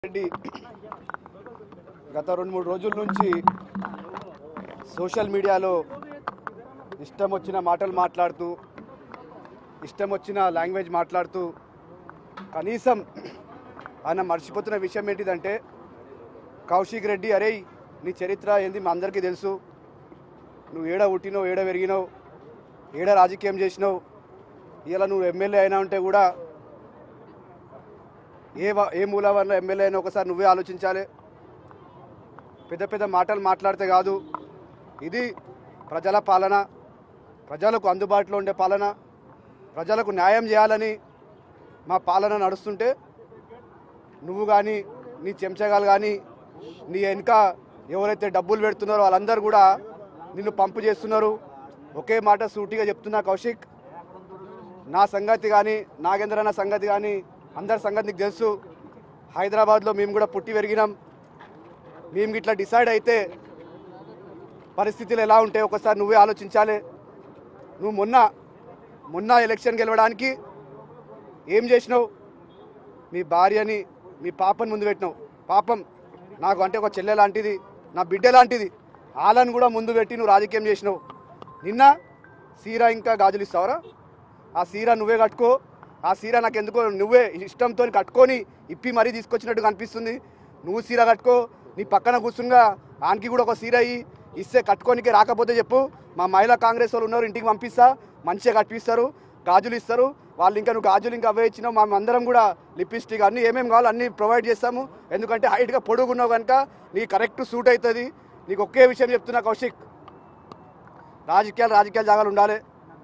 రెడ్డి గత రెండు మూడు రోజుల నుంచి సోషల్ మీడియాలో ఇష్టం వచ్చిన మాటలు మాట్లాడుతూ ఇష్టం వచ్చిన లాంగ్వేజ్ మాట్లాడుతూ కనీసం ఆయన మర్చిపోతున్న విషయం ఏంటిదంటే కౌశిక్ రెడ్డి అరే నీ చరిత్ర ఏంది మా అందరికీ తెలుసు నువ్వు ఏడ పుట్టినావు ఏడ పెరిగినావు ఏడ రాజకీయం చేసినావు ఇలా నువ్వు ఎమ్మెల్యే అయినా ఉంటే కూడా ఏ వ- ఏ మూల వల్ల ఎమ్మెల్యే అయినా ఒకసారి నువ్వే ఆలోచించాలి పెద్ద పెద్ద మాటలు మాట్లాడితే కాదు ఇది ప్రజల పాలన ప్రజలకు అందుబాటులో ఉండే పాలన ప్రజలకు న్యాయం చేయాలని మా పాలన నడుస్తుంటే నువ్వు కానీ నీ చెంచగాలు కానీ నీ వెనుక ఎవరైతే డబ్బులు పెడుతున్నారో వాళ్ళందరూ కూడా నిన్ను పంపు చేస్తున్నారు ఒకే మాట సూటిగా చెప్తున్నా కౌశిక్ నా సంగతి కానీ నాగేంద్ర అన్న సంగతి కానీ అందరి సంగతి నీకు తెలుసు హైదరాబాద్లో మేము కూడా పుట్టి పెరిగినాం మేము ఇట్లా డిసైడ్ అయితే పరిస్థితులు ఎలా ఉంటాయి ఒకసారి నువ్వే ఆలోచించాలి నువ్వు మొన్న మొన్న ఎలక్షన్ గెలవడానికి ఏం చేసినావు మీ భార్యని మీ పాపని ముందు పెట్టినావు పాపం నాకు అంటే ఒక చెల్లె లాంటిది నా బిడ్డ లాంటిది వాళ్ళని కూడా ముందు పెట్టి నువ్వు రాజకీయం చేసినావు నిన్న సీరా ఇంకా గాజులు ఇస్తావరా ఆ సీర నువ్వే కట్టుకో ఆ సీర నాకు ఎందుకో నువ్వే ఇష్టంతో కట్టుకొని ఇప్పి మరీ తీసుకొచ్చినట్టు కనిపిస్తుంది నువ్వు సీర కట్టుకో నీ పక్కన కూర్చుంగా ఆనికి కూడా ఒక సీర అయ్యి ఇస్తే కట్టుకోనికి రాకపోతే చెప్పు మా మహిళా కాంగ్రెస్ వాళ్ళు ఉన్నారు ఇంటికి పంపిస్తా మంచిగా కట్టిస్తారు గాజులు ఇస్తారు వాళ్ళు ఇంకా నువ్వు గాజులు ఇంకా అవే ఇచ్చినావు మా అందరం కూడా లిప్స్టిక్ అన్నీ ఏమేమి కావాలో అన్నీ ప్రొవైడ్ చేస్తాము ఎందుకంటే హైట్గా పొడుగున్నావు కనుక నీకు కరెక్ట్ సూట్ అవుతుంది నీకు ఒకే విషయం చెప్తున్నా కౌశిక్ రాజకీయాలు రాజకీయాల జాగాలు ఉండాలి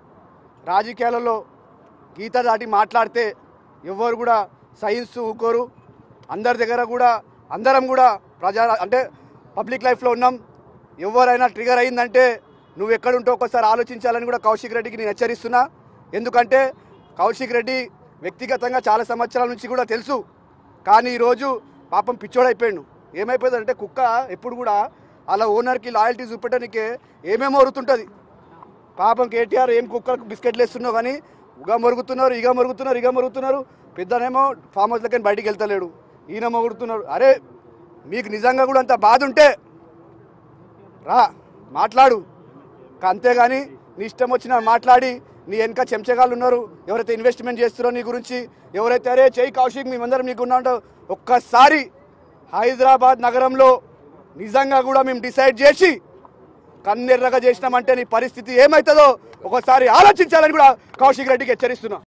రాజకీయాలలో గీత దాటి మాట్లాడితే ఎవ్వరు కూడా సైన్స్ ఊకోరు అందరి దగ్గర కూడా అందరం కూడా ప్రజా అంటే పబ్లిక్ లైఫ్లో ఉన్నాం ఎవరైనా ట్రిగర్ అయిందంటే నువ్వు ఎక్కడుంటో ఒకసారి ఆలోచించాలని కూడా కౌశిక్ రెడ్డికి నేను హెచ్చరిస్తున్నా ఎందుకంటే కౌశిక్ రెడ్డి వ్యక్తిగతంగా చాలా సంవత్సరాల నుంచి కూడా తెలుసు కానీ ఈరోజు పాపం పిచ్చోడైపోయాడు ఏమైపోయిందంటే కుక్క ఎప్పుడు కూడా అలా ఓనర్కి లాయల్టీ చూపెట్టడానికి ఏమేమో ఒరుతుంటుంది పాపం కేటీఆర్ ఏం కుక్కలకు బిస్కెట్లు వేస్తున్నావు కానీ ఉగా మరుగుతున్నారు ఇగ మరుగుతున్నారు ఇగ మరుగుతున్నారు పెద్దనేమో ఫామ్ హౌస్లకి బయటికి వెళ్తలేడు ఈయన మరుగుతున్నారు అరే మీకు నిజంగా కూడా అంత బాధ ఉంటే రా మాట్లాడు కా- అంతేగాని నీ ఇష్టం వచ్చిన మాట్లాడి నీ వెనక చెంచగాళ్ళు ఉన్నారు ఎవరైతే ఇన్వెస్ట్మెంట్ చేస్తున్నారో నీ గురించి ఎవరైతే అరే చేయి కౌశిక్ మేమందరం నీకు ఉన్నాడో ఒక్కసారి హైదరాబాద్ నగరంలో నిజంగా కూడా మేము డిసైడ్ చేసి కన్నెర్రగా చేసినామంటే నీ పరిస్థితి ఏమవుతుందో ఒకసారి ఆలోచించాలని కూడా కౌశిక్ రెడ్డికి హెచ్చరిస్తున్నా